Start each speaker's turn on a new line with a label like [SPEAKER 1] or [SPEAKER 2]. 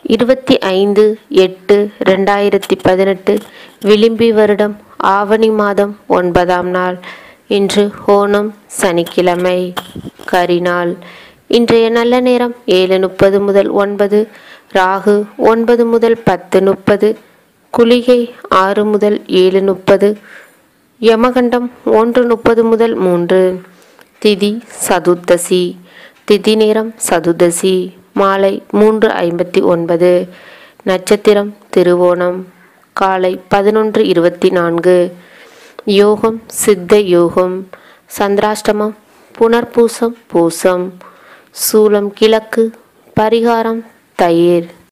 [SPEAKER 1] இருபத்தி ஐந்து எட்டு ரெண்டாயிரத்தி பதினெட்டு விளிம்பி வருடம் ஆவணி மாதம் ஒன்பதாம் நாள் இன்று ஓணம் சனிக்கிழமை கரிநாள் இன்றைய நல்ல நேரம் ஏழு முப்பது முதல் ஒன்பது ராகு ஒன்பது முதல் பத்து முப்பது குளிகை ஆறு முதல் ஏழு முப்பது யமகண்டம் ஒன்று முப்பது முதல் மூன்று திதி சதுர்த்தசி திதி நேரம் சதுர்தசி மாலை மூன்று ஐம்பத்தி ஒன்பது நட்சத்திரம் திருவோணம் காலை பதினொன்று இருபத்தி நான்கு யோகம் சித்த யோகம் சந்திராஷ்டமம் புனர்பூசம் பூசம் சூலம் கிழக்கு பரிகாரம் தயிர்